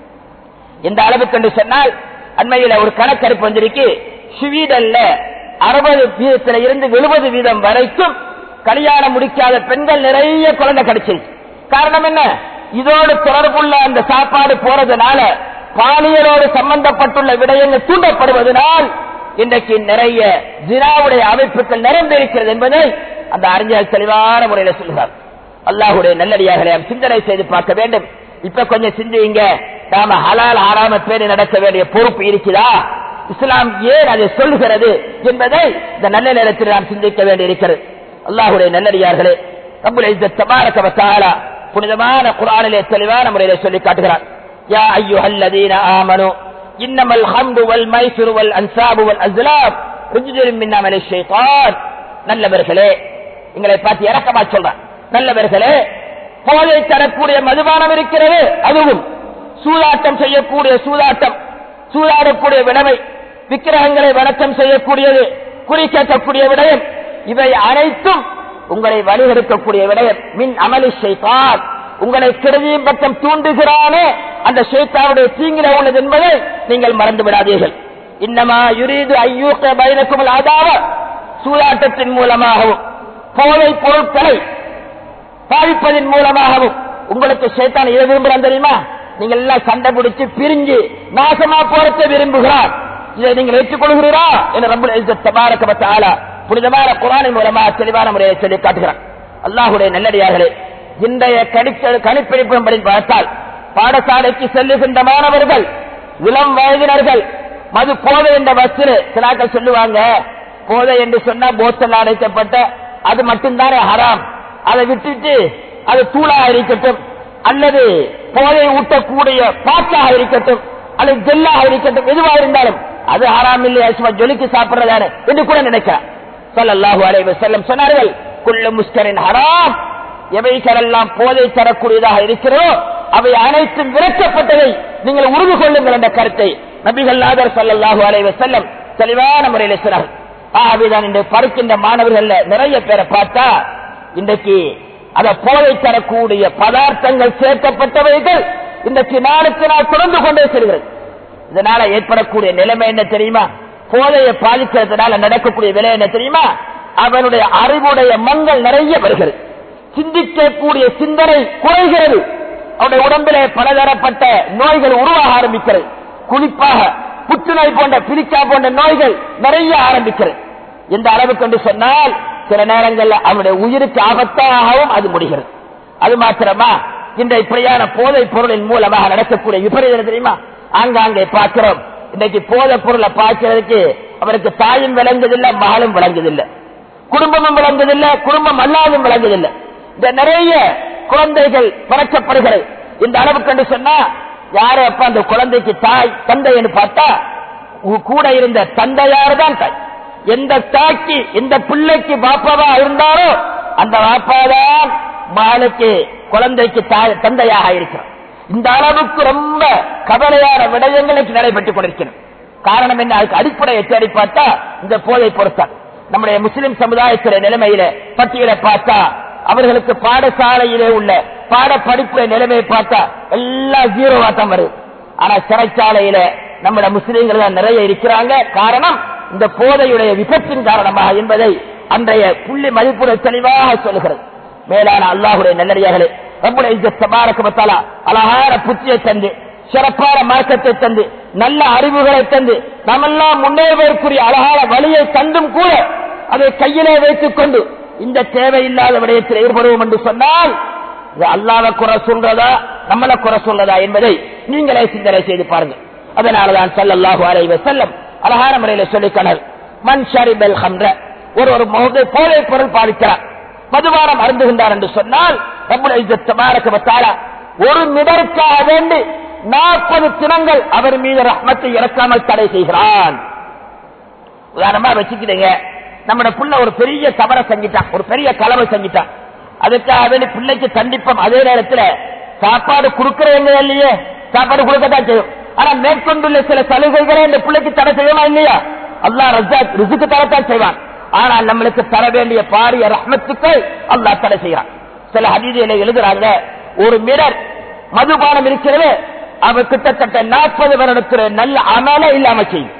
எந்த அளவுக்கு என்று சொன்னால் அண்மையில ஒரு கணக்கெடுப்பு வந்திருக்கு ஸ்வீடன்ல அறுபது வீதத்துல இருந்து எழுபது வீதம் வரைக்கும் கல்யாணம் முடிக்காத பெண்கள் நிறைய குழந்தை கிடைச்சிருக்கு காரணம் என்ன இதோடு தொடர்புள்ள அந்த சாப்பாடு போறதுனால பாலியலோடு சம்பந்தப்பட்டுள்ள விடயங்கள் தூண்டப்படுவதனால் இன்றைக்கு நிறைய ஜினாவுடைய அமைப்புகள் நிரம்பியிருக்கிறது என்பதை அந்த அறிஞர் தெளிவான முறையில் சொல்கிறார் அல்லாஹுடைய நல்லடியார்களை நாம் சிந்தனை செய்து பார்க்க வேண்டும் இப்ப கொஞ்சம் சிந்திங்க நாம ஹலால் ஆறாம பேணி நடக்க வேண்டிய பொறுப்பு இருக்குதா இஸ்லாம் ஏன் அதை சொல்லுகிறது என்பதை இந்த நல்ல நேரத்தில் நாம் சிந்திக்க வேண்டியிருக்கிறது அல்லாஹுடைய நல்லடியார்களே ரப்புல் இஸ்ஸத் தபாரக வ தஆலா புனிதமான குர்ஆனிலே தெளிவான முறையிலே சொல்லி காட்டுகிறார் யா அய்யுஹல்லதீன ஆமனு இன்னமல் ஹம்து வல் மைசிரு வல் அன்சாபு வல் அஸ்லாம் ரிஜ்ஜுன் மின் அமலி ஷைத்தான் நல்லவர்களே எங்களை பார்த்து இறக்கமா சொல்றான் நல்லவர்களே போதை தரக்கூடிய மதுபானம் இருக்கிறது அதுவும் சூதாட்டம் செய்யக்கூடிய சூதாட்டம் சூதாடக்கூடிய விடமை விக்கிரகங்களை வணக்கம் செய்யக்கூடியது குறி கேட்கக்கூடிய விடயம் இவை அனைத்தும் உங்களை வழிகெடுக்கக்கூடிய விடயம் மின் அமளி ஷைத்தான் உங்களை கிருதியின் பக்கம் தூண்டுகிறானே அந்த ஷேத்தாவுடைய தீங்கில உள்ளது என்பதை நீங்கள் மறந்து விடாதீர்கள் இன்னமா யுரீது ஐயூக்க பைனக்கும் ஆதாவ சூதாட்டத்தின் மூலமாகவும் போதை பொருட்களை பாவிப்பதன் மூலமாகவும் உங்களுக்கு சேத்தான் இதை விரும்புறான் தெரியுமா நீங்கள் எல்லாம் சண்டை பிடிச்சு பிரிஞ்சு நாசமா போறதை விரும்புகிறார் இதை நீங்கள் ஏற்றுக்கொள்கிறீரா என்று ரொம்ப தபாரக்கப்பட்ட ஆளா புனிதமான குரானின் மூலமா தெளிவான முறையை சொல்லி காட்டுகிறான் அல்லாஹுடைய நல்லடியார்களே இன்றைய கணிப்ப கணிப்பிடிப்பின்படி பார்த்தால் பாடசாலைக்கு செல்லுகின்ற மாணவர்கள் இளம் வயதினர்கள் மது போதை என்ற பஸ்ஸில் சிலாக்கள் சொல்லுவாங்க போதை என்று சொன்னா போத்தல் அடைக்கப்பட்ட அது மட்டும்தானே ஹராம் அதை விட்டுட்டு அது தூளாக இருக்கட்டும் அல்லது போதை ஊட்டக்கூடிய பாட்டாக இருக்கட்டும் அல்லது ஜெல்லாக இருக்கட்டும் எதுவாக இருந்தாலும் அது ஹராம் இல்லையா சும்மா ஜொலிக்கு சாப்பிடுறதானே என்று கூட நினைக்கிறார் சொல்லல்லாஹு அலைவ செல்லம் சொன்னார்கள் குள்ள முஸ்கரின் ஹராம் எவைகளெல்லாம் போதை தரக்கூடியதாக இருக்கிறதோ அவை அனைத்தும் விரட்டப்பட்டதை நீங்கள் உறுதி கொள்ளுங்கள் என்ற கருத்தை நபிகள் நாதர் சல்லாஹூ அலைவ செல்லம் தெளிவான முறையில் சொன்னார்கள் ஆகவேதான் இன்று படுக்கின்ற மாணவர்கள் நிறைய பேரை பார்த்தா இன்றைக்கு அத போதை தரக்கூடிய பதார்த்தங்கள் சேர்க்கப்பட்டவைகள் இன்றைக்கு நாளுக்கு நாள் தொடர்ந்து கொண்டே செல்கிறது இதனால ஏற்படக்கூடிய நிலைமை என்ன தெரியுமா போதையை பாதிக்கிறதுனால நடக்கக்கூடிய விலை என்ன தெரியுமா அவனுடைய அறிவுடைய மங்கள் நிறைய வருகிறது சிந்திக்கக்கூடிய சிந்தனை குறைகிறது அவருடைய உடம்பிலே பலதரப்பட்ட நோய்கள் உருவாக ஆரம்பிக்கிறது குறிப்பாக புற்றுநோய் போன்ற பிரிக்கா போன்ற நோய்கள் நிறைய ஆரம்பிக்கிறது எந்த அளவுக்கு என்று சொன்னால் சில நேரங்களில் அவனுடைய உயிருக்கு ஆபத்தாகவும் அது முடிகிறது அது மாத்திரமா இந்த இப்படியான போதை பொருளின் மூலமாக நடக்கக்கூடிய விபரீதம் தெரியுமா ஆங்காங்கே பார்க்கிறோம் இன்றைக்கு போதை பொருளை பார்க்கிறதுக்கு அவருக்கு தாயும் விளங்குதில்லை மகளும் விளங்குதில்லை குடும்பமும் விளங்குதில்லை குடும்பம் அல்லாதும் விளங்குதில்லை இந்த நிறைய குழந்தைகள் பிறக்கப்படுகிறது இந்த அளவுக்கு என்று சொன்னா யாரு அப்ப அந்த குழந்தைக்கு தாய் தந்தை என்று பார்த்தா கூட இருந்த தந்தையார் தான் தாய் எந்த தாய்க்கு எந்த பிள்ளைக்கு பாப்பாவா இருந்தாரோ அந்த பாப்பாதான் மகளுக்கு குழந்தைக்கு தாய் தந்தையாக இருக்கிறார் இந்த அளவுக்கு ரொம்ப கவலையான விடயங்களுக்கு நடைபெற்றுக் கொண்டிருக்கிறது காரணம் என்ன அதுக்கு அடிப்படையை தேடி பார்த்தா இந்த போதை பொறுத்தான் நம்முடைய முஸ்லிம் சமுதாயத்துடைய நிலைமையில பட்டியலை பார்த்தா அவர்களுக்கு பாடசாலையிலே உள்ள பாட படிப்புடைய நிலைமையை பார்த்தா எல்லாம் ஜீரோவா தான் வருது ஆனா சிறைச்சாலையில நம்முடைய முஸ்லீம்கள் தான் நிறைய இருக்கிறாங்க காரணம் இந்த போதையுடைய விபத்தின் காரணமாக என்பதை அன்றைய புள்ளி மதிப்புடன் தெளிவாக சொல்லுகிறது மேலான அல்லாஹுடைய நல்லடியார்களே நம்முடைய அழகான புத்தியை தந்து சிறப்பான மார்க்கத்தை தந்து நல்ல அறிவுகளை தந்து நாமெல்லாம் முன்னேறுவதற்குரிய அழகான வழியை தந்தும் கூட அதை கையிலே வைத்துக் கொண்டு இந்த தேவையில்லாத விடயத்தில் ஈடுபடுவோம் என்று சொன்னால் இது அல்லாத குறை சொல்றதா நம்மள குறை சொல்றதா என்பதை நீங்களே சிந்தனை செய்து பாருங்கள் அதனாலதான் சல்லல்லாஹு அலைவ செல்லம் அழகான முறையில சொல்லிக்கனர் மண் ஷரிபல் ஹம்ர ஒரு ஒரு முகத்தை போதை பொருள் பாதிக்கிறார் மதுபானம் அருந்துகின்றார் என்று சொன்னால் ஒரு மிடருக்காக வேண்டி நாற்பது தினங்கள் அவர் மீது ரஹ்மத்தை இறக்காமல் தடை செய்கிறான் உதாரணமா வச்சுக்கிட்டீங்க நம்மட புள்ள ஒரு பெரிய தவறை செஞ்சிட்டான் ஒரு பெரிய கலவை செஞ்சிட்டான் அதுக்காக வேண்டி பிள்ளைக்கு கண்டிப்பம் அதே நேரத்தில் சாப்பாடு கொடுக்கறவங்க இல்லையே சாப்பாடு கொடுக்கத்தான் செய்யும் ஆனா மேற்கொண்டுள்ள சில சலுகைகளை இந்த பிள்ளைக்கு தடை செய்யமா இல்லையா அல்லா ரிசுக்கு தரத்தான் செய்வான் ஆனால் நம்மளுக்கு தர வேண்டிய பாரிய ரஹ்மத்துக்கள் அல்லா தடை செய்யறான் சில ஹதீதிகளை எழுதுறாங்க ஒரு மிடர் மதுபானம் இருக்கிறது அவ கிட்டத்தட்ட நாற்பது வருடத்துல நல்ல அமல இல்லாம செய்யும்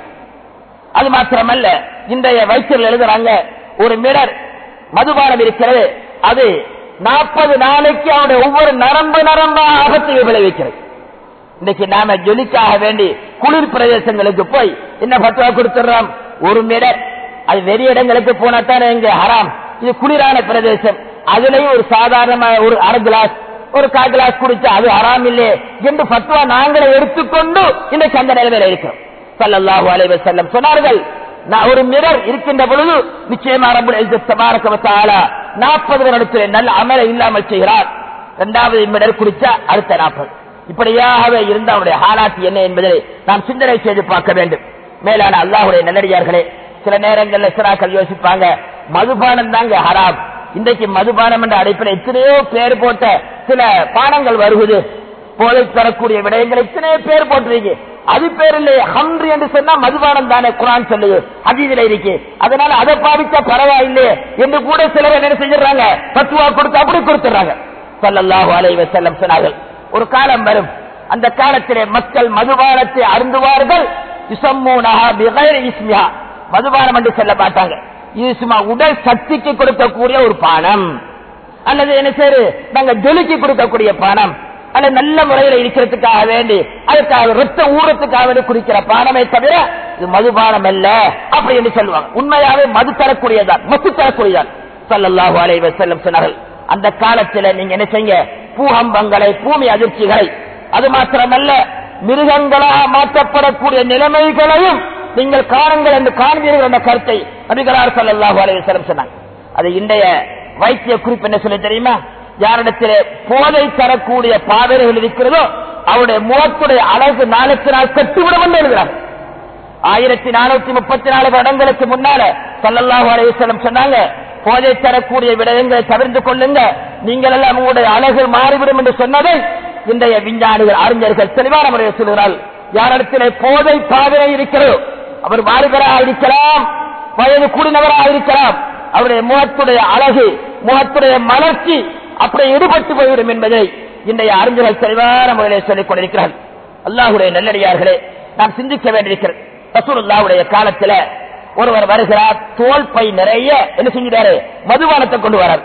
அது மாத்திரமல்ல இன்றைய வயிற்றில் எழுதுறாங்க ஒரு மிடர் மதுபானம் இருக்கிறது அது நாற்பது நாளைக்கு அவனுடைய ஒவ்வொரு நரம்பு நரம்பா ஆபத்தை விளைவிக்கிறது இன்னைக்கு நாம ஜொலிக்காக வேண்டி குளிர் பிரதேசங்களுக்கு போய் என்ன பத்துவா கொடுத்துடுறோம் ஒரு மிடர் அது வெறி இடங்களுக்கு போனா தானே இங்க ஹராம் இது குளிரான பிரதேசம் அதுலயும் ஒரு சாதாரண ஒரு அரை கிளாஸ் ஒரு கால் கிளாஸ் குடிச்சா அது ஹராம் இல்லையே என்று பத்துவா நாங்களே எடுத்துக்கொண்டு இன்றைக்கு அந்த நிலைமையில இருக்கிறோம் சல்லல்லாஹு அலைஹி வஸல்லம் சொன்னார்கள் நான் ஒரு மிரர் இருக்கின்ற பொழுது நிச்சயமா ரப்பல் இஸ்ஸத் தபாரக வ தஆலா 40 வருடத்தில் நல்ல அமலை இல்லாமல் செய்கிறார் இரண்டாவது மிரர் குடிச்சா அடுத்த 40 இப்படியாகவே இருந்த அவருடைய ஹாலாத்து என்ன என்பதை நாம் சிந்தனை செய்து பார்க்க வேண்டும் மேலான அல்லாஹுடைய நல்லடியார்களே சில நேரங்கள்ல சிறாக்கள் யோசிப்பாங்க மதுபானம் தாங்க ஹராம் இன்றைக்கு மதுபானம் என்ற அடைப்பில் எத்தனையோ பேர் போட்ட சில பானங்கள் வருகுது போதை தரக்கூடிய விடயங்கள் எத்தனையோ பேர் போட்டிருக்கு அது பேர் இல்லையே ஹம்ரி என்று சொன்னா மதுபானம் தானே குரான் சொல்லுது அதீதில இருக்கு அதனால அதை பாவிச்சா பரவாயில்லையே என்று கூட சிலர் என்ன செஞ்சிடறாங்க பத்துவா கொடுத்து அப்படி கொடுத்துறாங்க சல்லல்லாஹு அலைஹி வஸல்லம் சொன்னார்கள் ஒரு காலம் வரும் அந்த காலத்திலே மக்கள் மதுபானத்தை அருந்துவார்கள் இசம்மூனஹா பிகைரி இஸ்மிஹா மதுபானம் என்று சொல்ல மாட்டாங்க இது சும்மா உடல் சக்திக்கு கொடுக்கக்கூடிய ஒரு பானம் அல்லது என்ன செய்யுது நாங்க ஜொலிக்கு கொடுக்கக்கூடிய பானம் அல்லது நல்ல முறையில் இருக்கிறதுக்காக வேண்டி அதுக்காக ரத்த ஊறத்துக்காக வேண்டி குடிக்கிற பானமே தவிர இது மதுபானம் அல்ல அப்படி என்று சொல்லுவாங்க உண்மையாவே மது தரக்கூடியதான் மது தரக்கூடியதான் சல்லல்லாஹு அலைஹி வஸல்லம் சொன்னார்கள் அந்த காலத்துல நீங்க என்ன செய்யுங்க பூகம்பங்களை பூமி அதிர்ச்சிகளை அது மாத்திரமல்ல மிருகங்களாக மாற்றப்படக்கூடிய நிலைமைகளையும் நீங்கள் காணுங்கள் என்று காண்பீர்கள் என்ற கருத்தை நபிகளார் சல்லல்லாஹு அலைஹி வஸல்லம் சொன்னாங்க அது இன்றைய வைத்திய குறிப்பு என்ன சொல்லி தெரியுமா யாரிடத்திலே போதை தரக்கூடிய பாதர்கள் இருக்கிறதோ அவருடைய முகத்துடைய அழகு நாளுக்கு நாள் கட்டுவிடும் என்று எழுதுகிறார் ஆயிரத்தி நானூத்தி முப்பத்தி நாலு வருடங்களுக்கு முன்னால சல்லல்லாஹு அலையம் சொன்னாங்க போதை தரக்கூடிய விடயங்களை தவிர்த்து கொள்ளுங்க நீங்கள் எல்லாம் உங்களுடைய அழகு மாறிவிடும் என்று சொன்னதை இன்றைய விஞ்ஞானிகள் அறிஞர்கள் தெளிவான முறையில் சொல்கிறார்கள் யாரிடத்திலே போதை பாதனை இருக்கிறதோ அவர் வாலிபராக இருக்கலாம் வயது கூடினவராக இருக்கலாம் அவருடைய முகத்துடைய அழகு முகத்துடைய மலர்ச்சி அப்படி ஈடுபட்டு போய்விடும் என்பதை இன்றைய அறிஞர்கள் தெளிவான முறையிலே சொல்லிக் கொண்டிருக்கிறார்கள் அல்லாஹுடைய நல்லடியார்களே நாம் சிந்திக்க வேண்டியிருக்கிறது ரசூலுல்லாவுடைய காலத்துல ஒருவர் வருகிறார் தோல் பை நிறைய என்ன செஞ்சிட்டாரு மதுபானத்தை கொண்டு வரார்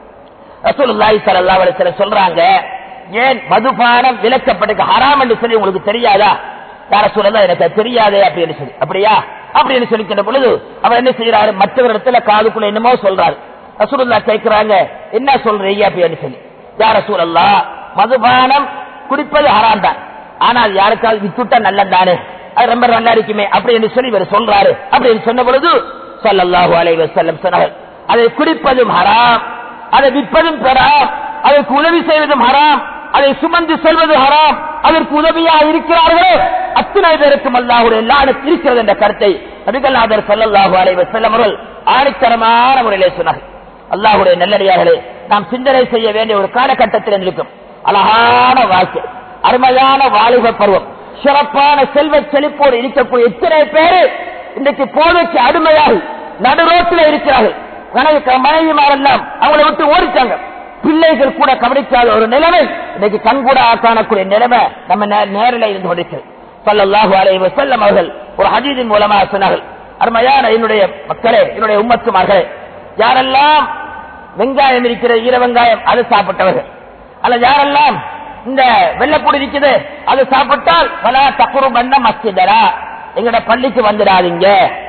ரசூலுல்லாஹி ஸல்லல்லாஹு அலைஹி வஸல்லம் சொல்றாங்க ஏன் மதுபானம் விலக்கப்பட்டு ஹராம் என்று சொல்லி உங்களுக்கு தெரியாதா யார சொல்லலாம் எனக்கு அது தெரியாதே அப்படின்னு சொல்லி அப்படியா அப்படின்னு சொல்லிக்கின்ற பொழுது அவர் என்ன செய்யறாரு மற்றவரிடத்துல காதுக்குள்ள என்னமோ சொல்றாரு ரசூலுல்லா கேட்கிறாங்க என்ன சொல்றீங்க அப்படின்னு சொல்லி யார சூழல்லா மதுபானம் குடிப்பது ஹராம் தான் ஆனால் யாருக்காவது வித்துட்டா நல்லது தானே அது ரொம்ப நல்லா இருக்குமே அப்படின்னு சொல்லி இவர் சொல்றாரு அப்படின்னு சொன்ன பொழுது சொல்லல்லாஹு அலைஹி வஸல்லம் சொன்னார்கள் அதை குடிப்பதும் ஹராம் அதை விற்பதும் ஹராம் அதற்கு உதவி செய்வதும் ஹராம் அதை சுமந்து செல்வது ஹராம் அதற்கு உதவியா இருக்கிறார்களோ அத்தனை பேருக்கும் அல்லாஹுடைய லானத் இருக்கிறது என்ற கருத்தை நபிகல்லாதர் சல்லல்லாஹு அலைஹி வஸல்லம் அவர்கள் ஆணித்தரமான முறையிலே சொன்னார்கள் அல்லாஹுடைய நல்லடியார்களே நாம் சிந்தனை செய்ய வேண்டிய ஒரு காலகட்டத்தில் இருக்கும் அழகான வாழ்க்கை அருமையான வாலிப பருவம் சிறப்பான செல்வ செழிப்போடு இருக்கக்கூடிய எத்தனை பேரு இன்றைக்கு போதைக்கு அடிமையாகி நடுரோட்டில் இருக்கிறார்கள் கணக்கு மனைவிமாரெல்லாம் அவங்களை விட்டு ஓடிச்சாங்க பிள்ளைகள் கூட கவனிக்காத ஒரு நிலைமை இன்னைக்கு கண்கூட காணக்கூடிய நிலைமை நம்ம நே- நேரில் இருந்து கொண்டிருக்கிறது சொல்லல்லாஹு அலைஹி வஸல்லம் அவர்கள் ஒரு ஹதீதின் மூலமாக சொன்னார்கள் அருமையான என்னுடைய மக்களே என்னுடைய உம்மத்துமார்களே யாரெல்லாம் வெங்காயம் இருக்கிற ஈர வெங்காயம் அது சாப்பிட்டவர்கள் அல்ல யாரெல்லாம் இந்த வெள்ளப்பூடி இருக்குது அது சாப்பிட்டால் பல தக்குறு பண்ண மஸ்திதரா எங்கட பள்ளிக்கு வந்துடாதீங்க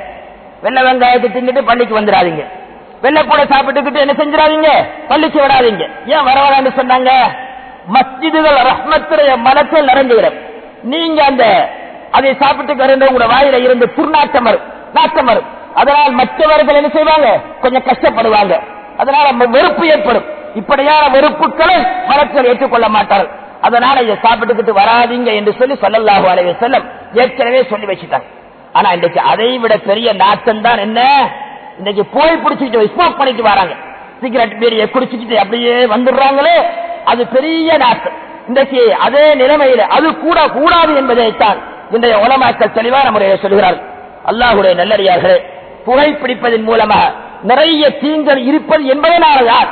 வெள்ளை வெங்காயத்தை தின்னுட்டு பள்ளிக்கு வந்துடாதீங்க வெள்ளப்பூட சாப்பிட்டுக்கிட்டு என்ன செஞ்சிடாதீங்க பள்ளிக்கு விடாதீங்க ஏன் வரவாதான்னு சொன்னாங்க மஸ்ஜிதுகள் ரஹ்மத்துடைய மனத்தில் நிறைஞ்சுகிறோம் நீங்க அந்த அதை சாப்பிட்டு வரேன் உங்களோட வாயில இருந்து துர்நாட்டம் வரும் நாட்டம் வரும் அதனால் மற்றவர்கள் என்ன செய்வாங்க கொஞ்சம் கஷ்டப்படுவாங்க அதனால ம- வெறுப்பு ஏற்படும் இப்படியான வெறுப்புகளை மனத்தில் ஏற்றுக்கொள்ள மாட்டார்கள் அதனால இதை சாப்பிட்டுக்கிட்டு வராதீங்க என்று சொல்லி சொல்லல்லாஹு அலைஹி வஸல்லம் ஏற்கனவே சொல்லி வச்சுட்டாங்க ஆனா இன்றைக்கு அதை விட பெரிய நாட்டம் தான் என்ன இன்னைக்கு போய் பிடிச்சிட்டு ஸ்மோக் பண்ணிட்டு வராங்க சிகரெட் பீடியை குடிச்சிட்டு அப்படியே வந்துடுறாங்களே அது பெரிய நாட்டம் இன்றைக்கு அதே நிலைமையில அது கூட கூடாது என்பதைத்தான் இன்றைய உலமாக்கள் தெளிவான முறையில் சொல்கிறார்கள் அல்லாஹுடைய நல்லடியார்களே புகைப்பிடிப்பதன் மூலமாக நிறைய தீங்கள் இருப்பது என்பதனால யார்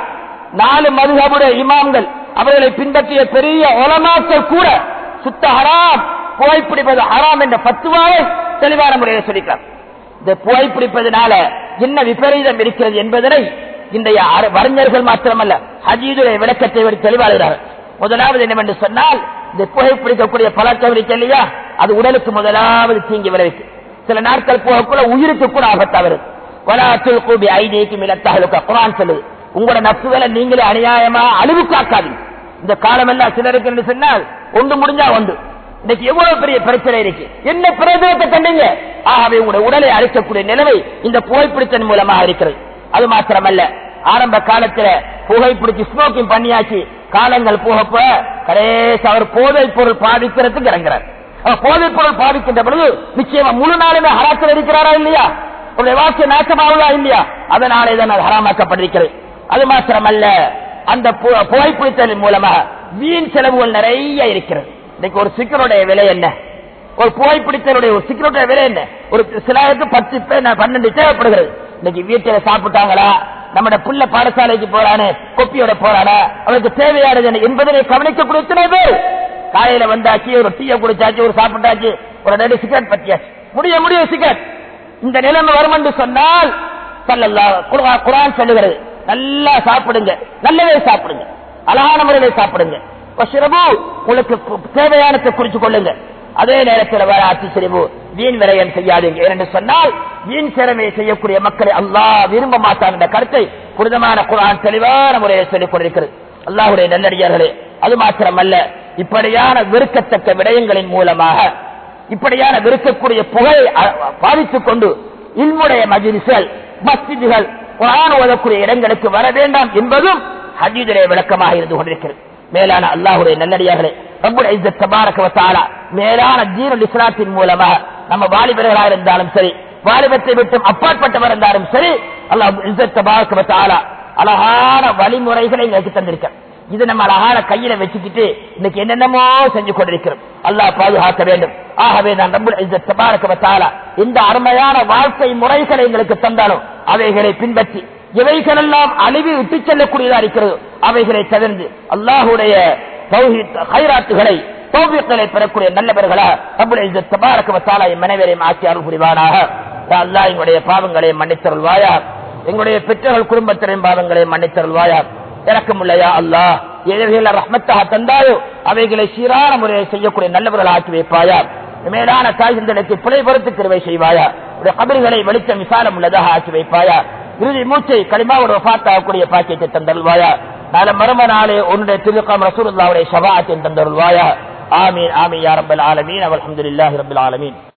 நாலு மதுகபுடைய இமாம்கள் அவர்களை பின்பற்றிய பெரிய ஒலமாக்கள் கூட சுத்த ஹராம் புகைப்பிடிப்பது ஹராம் என்ற பத்துவாவை தெளிவான முறையில் சொல்லிக்கிறார் இந்த புகைப்பிடிப்பதனால என்ன விபரீதம் இருக்கிறது என்பதனை இன்றைய அர- அறிஞர்கள் மாத்திரமல்ல ஹஜீதுடைய விளக்கத்தை விட தெளிவாகிறார்கள் முதலாவது என்னவென்று சொன்னால் இந்த புகைப்பிடிக்கக்கூடிய பழக்கம் இருக்கு இல்லையா அது உடலுக்கு முதலாவது தீங்கி விளைவிக்கும் சில நாட்கள் போகக்குள்ள உயிருக்கு கூட ஆபத்தா வருது வலாத்தில் கூபி ஐதேக்கு மிளத்தாகளுக்கு குரான் சொல்லுது உங்களோட நப்புகளை நீங்களே அநியாயமா அழிவுக்காக்காதீங்க இந்த காலம் எல்லாம் சிலருக்கு என்று சொன்னால் ஒன்று முடிஞ்சா ஒன்று இன்னைக்கு எவ்வளவு பெரிய பிரச்சனை இருக்கு என்ன பிரயோஜனத்தை கண்டீங்க ஆகவே உங்களுடைய உடலை அழிக்கக்கூடிய நிலைமை இந்த புகைப்பிடித்தன் மூலமாக இருக்கிறது அது மாத்திரமல்ல ஆரம்ப காலத்துல புகைப்பிடிச்சு ஸ்மோக்கிங் பண்ணியாச்சு காலங்கள் போக போக கடைசி அவர் போதைப் பொருள் பாதிக்கிறதுக்கு இறங்குறார் அவர் போதைப் பொருள் பாதிக்கின்ற பொழுது நிச்சயமா முழு நாளுமே ஹராத்தில் இருக்கிறாரா இல்லையா உடைய வாக்கிய நாசமாவதா இல்லையா அதனாலே தான் அது ஹராமாக்கப்பட்டிருக்கிறது அது மாத்திரமல்ல அந்த பு- புகைப்பிடித்தலின் மூலமாக வீண் செலவுகள் நிறைய இருக்கிறது இன்னைக்கு ஒரு சிக்கனுடைய விலை என்ன ஒரு புகைப்பிடித்தலுடைய ஒரு சிக்கனுடைய விலை என்ன ஒரு சிலருக்கு பத்து பேர் பன்னெண்டு தேவைப்படுகிறது இன்னைக்கு வீட்டில சாப்பிட்டாங்களா நம்மட புள்ள பாடசாலைக்கு போறானே கொப்பியோட போறானா அவனுக்கு தேவையானது என்ன என்பதனை கவனிக்கக்கூடிய எத்தனை பேர் காலையில வந்தாச்சு ஒரு டீயை குடிச்சாச்சு ஒரு சாப்பிட்டாச்சு ஒரு ரெண்டு சிகரெட் பத்தியாச்சு முடிய முடிய சிகரெட் இந்த நிலைமை வரும் என்று சொன்னால் ஸல்லல்லாஹு குர்ஆன் குர்ஆன் சொல்லுகிறது நல்லா சாப்பிடுங்க நல்லவே சாப்பிடுங்க அழகான முறையில சாப்பிடுங்க வஷ்ரபு உங்களுக்கு கு- தேவையானதை குறிச்சு கொள்ளுங்க அதே நேரத்தில் வர அத்திசரிவு வீண் விரயம் செய்யாதீங்க ஏனென்று சொன்னால் வீண் சிறமையை செய்யக்கூடிய மக்களை அல்லாஹ் விரும்ப மாட்டான் என்ற கருத்தை புனிதமான குர்ஆன் தெளிவான முறையில் சொல்லிக் கொண்டிருக்கிறது அல்லாஹுடைய நல்லடியார்களே அது மாத்திரமல்ல இப்படியான வெறுக்கத்தக்க விடயங்களின் மூலமாக இப்படியான வெறுக்கக்கூடிய புகழை பாதித்துக் கொண்டு இல்முடைய மஜிலிசல் மஸ்ஜிதுகள் குரான் ஓதக்கூடிய இடங்களுக்கு வர வேண்டாம் என்பதும் ஹஜீதுடைய விளக்கமாக இருந்து கொண்டிருக்கிறது மேலான அல்லாஹுடைய நல்லடியார்களே ரப்புல் இஸ்ஸத் தபாரக வ தஆலா மேலான தீனுல் இஸ்லாத்தின் மூலமாக நம்ம வாலிபர்களாக இருந்தாலும் சரி வாலிபத்தை விட்டு அப்பாற்பட்டவர் இருந்தாலும் சரி அல்லாஹ் இஸ்ஸத் தபாரக வ தஆலா அழகான வழிமுறைகளை எங்களுக்கு தந்திருக்க இது நம்ம அழகான கையில வச்சுக்கிட்டு இன்னைக்கு என்னென்னமோ செஞ்சு கொண்டிருக்கிறோம் அல்லாஹ் பாதுகாக்க வேண்டும் ஆகவே நான் ரப்புல் இஸ்ஸத் தபாரக வ தஆலா இந்த அருமையான வாழ்க்கை முறைகளை எங்களுக்கு தந்தாலும் அவைகளை பின்பற்றி எவைகளெல்லாம் அழிவு விட்டுச் செல்லக்கூடியதா இருக்கிறது அவைகளை தவிர்த்து அல்லாஹுடைய தௌஹீத் ஹைராத்துகளை தௌபியங்களை பெறக்கூடிய நல்லவர்களா ரப்புல் இஸ்ஸத் தபாரக வ தஆலா என் மனைவரையும் ஆக்கி அருள் புரிவானாக யா அல்லாஹ் எங்களுடைய பாவங்களை மன்னித்தருள்வாயா எங்களுடைய பெற்றோர்கள் குடும்பத்தினரின் பாவங்களை மன்னித்தருள்வாயா இறக்கமுள்ளையா அல்லாஹ் எவைகளை ரஹ்மத்தாக தந்தாயோ அவைகளை சீரான முறையை செய்யக்கூடிய நல்லவர்கள் ஆக்கி வைப்பாயா மேலான தாய் சிந்தனைக்கு பிழை பொறுத்து கிருவை செய்வாயா உடைய கபர்களை வெளிச்சம் விசாலம் உள்ளதாக ஆக்கி வைப்பாயா இறுதி மூச்சை களிமாவோட பாத்தாகக்கூடிய பாக்கியத்தை தந்தருள்வாயா நாளை மர்ம நாளே உன்னுடைய திருக்கம் ரசூலுல்லாவுடைய ஷபாத்தை தந்தருள்வாயா ஆமீன் ஆமீன் யா ரப்பல் ஆலமீன் அல்ஹம்துலில்லாஹி ரப்பில் ஆலமீன்